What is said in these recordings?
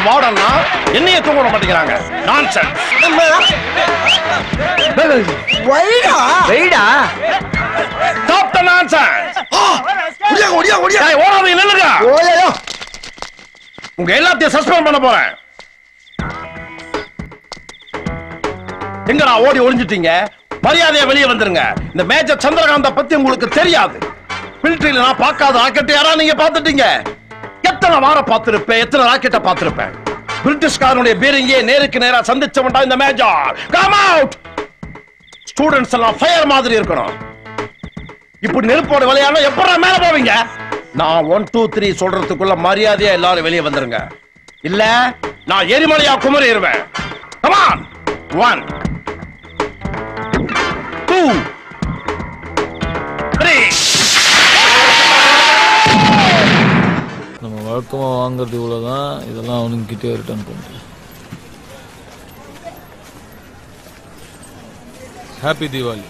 வார்டன்னா என்னைய தூங்க விட மாட்டேங்கிறாங்க நான்சென்ஸ் வைடா வெயிடா ஸ்டாப் த நான்சென்ஸ் ஒடியா ஒடியா ஒடியா டேய் ஓடாதீங்க நில்லுங்க ஓயா உங்க எல்லாத்தையும் சஸ்பெண்ட் பண்ண போறேன் எங்கடா ஓடி ஒளிஞ்சிட்டீங்க மரியாதையா வெளியே வந்துருங்க இந்த மேஜர் சந்திரகாந்த பத்தி உங்களுக்கு தெரியாது மிலிட்டரியில நான் பார்க்காத ராக்கெட் யாரா நீங்க பார்த்துட்டீங்க எத்தனை வாரம் பார்த்திருப்பேன் எத்தனை ராக்கெட்டை பார்த்திருப்பேன் பிரிட்டிஷ்காரனுடைய பீரங்கியை நேருக்கு நேரா சந்திச்சவன்டா இந்த மேஜர் கம் அவுட் ஸ்டூடெண்ட்ஸ் எல்லாம் ஃபயர் மாதிரி இருக்கணும் இப்படி நெருப்போட விளையாட எப்படா மேல போவீங்க நான் ஒன் டூ த்ரீ சொல்றதுக்குள்ள மரியாதையா எல்லாரும் வெளியே வந்துருங்க இல்ல நான் எரிமலையா குமரிடுவேன் கமான் ஒன் டூ த்ரீ நம்ம வழக்கமாக வாங்குறது இவ்வளோதான் இதெல்லாம் அவனுங்க கிட்டே ரிட்டர்ன் பண்ணுறோம் ஹாப்பி தீபாவளி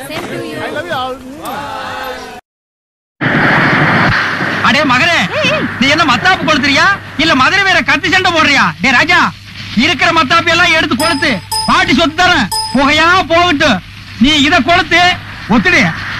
அடே மகனே நீ என்ன மத்தாப்பு கொளுத்துறியா இல்ல மதுரை வேற கத்தி சண்டை போடுறியா டே ராஜா இருக்கிற மத்தாப்பு எல்லாம் எடுத்து கொளுத்து பாட்டி சொத்து தரேன் புகையா போகட்டும் நீ இத கொளுத்து ஒத்துடு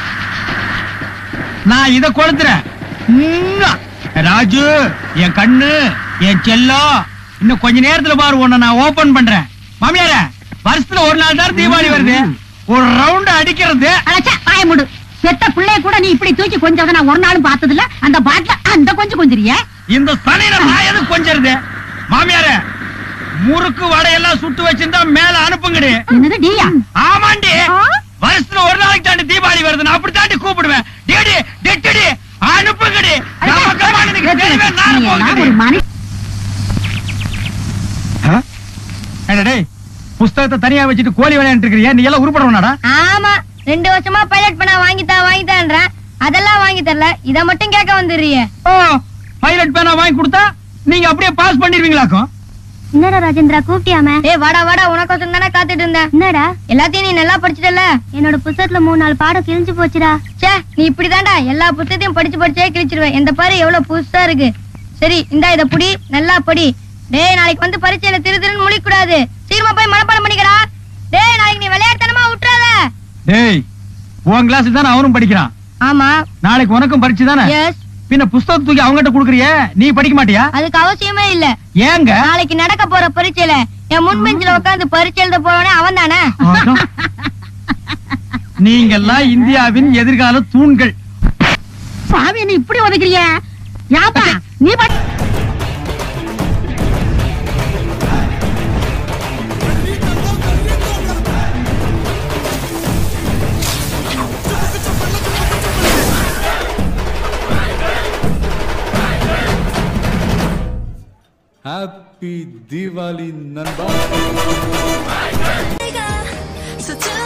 நான் இத கொளுத்துறேன் உம்மா. ராஜு என் கண்ணு என் செல்லம் இன்னும் கொஞ்ச நேரத்துல பாரு உன்னை நான் ஓபன் பண்றேன் மாமியார வருஷத்துல ஒரு நாள் தான் தீபாவளி வருது ஒரு ரவுண்ட் அடிக்கிறது அடச்சே, வாய மூடு பெத்த பிள்ளைய கூட நீ இப்படி தூக்கி கொஞ்சறத நான் ஒரு நாளும் பார்த்தது இல்ல அந்த பாட்டில அந்த கொஞ்சம் கொஞ்சிரிய இந்த சனியில நான் எது கொஞ்சறது மாமியார முறுக்கு வடையெல்லாம் சுட்டு வச்சிருந்தா மேல அனுப்புங்கடி என்னது டீயா ஆமாண்டி ஆ? வருஷத்துல ஒரு நாளைக்கு தாண்டி தீபாவளி வருது நான் அப்படி தாண்டி கூப்பிடுவேன் டேடி டெட்டடி அனுப்புங்கடி கம கமான்னு எனக்கு தெரியவே நானும் நீ எல்லாம் ஒரு போகுதுடி. மனுஷன் ஏண்டா டேய் புஸ்தகத்தை தனியா வச்சுட்டு கோழி விளையாண்டு இருக்கிறியா நீ எல்லாம் உருப்படணும்டா ஆமா ரெண்டு வருஷமா பைலட் பண்ண வாங்கித்தா வாங்கித்தான்றேன் அதெல்லாம் வாங்கி தரல இத மட்டும் கேட்க வந்துடுறிய ஓ பைலட் பேனா வாங்கி கொடுத்தா நீங்க அப்படியே பாஸ் பண்ணிடுவீங்களாக்கும் என்னடா ராஜேந்திரா கூப்பிட்டியாம ஏ வாடா வாடா உனக்கோசம் தானே காத்துட்டு இருந்தேன் என்னடா எல்லாத்தையும் நீ நல்லா படிச்சிட்டல என்னோட புத்தகத்துல மூணு நாலு பாடம் கிழிஞ்சு போச்சுடா ச்சே நீ இப்படிதான்டா எல்லா புத்தகத்தையும் படிச்சு படிச்சே கிழிச்சிருவேன் இந்த பாரு எவ்வளவு புதுசா இருக்கு சரி இந்தா இத புடி நல்லா படி டேய் நாளைக்கு வந்து பரீட்சையில திரு திருன்னு முழிக்க கூடாது சீக்கிரமா போய் மனப்பாடம் பண்ணிக்கடா டேய் நாளைக்கு நீ விளையாட்டுத்தனமா விட்டுறாத டேய் உன் கிளாஸ் தானே அவனும் படிக்கிறான் ஆமா நாளைக்கு உனக்கும் பரிச்சு தானே எஸ் பின்ன புஸ்தகத்தை தூக்கி அவங்ககிட்ட குடுக்குறியே நீ படிக்க மாட்டியா அதுக்கு அவசியமே இல்ல ஏங்க நாளைக்கு நடக்க போற பரீட்சையில என் முன் பெஞ்சில உட்கார்ந்து பரீட்சை எழுத போறவனே அவன் தானே நீங்கெல்லாம் இந்தியாவின் எதிர்கால தூண்கள் சாமி நீ இப்படி உதைக்கிறிய யாப்பா நீ படி ஹாப்பி தீபாவளி நண்பா So tell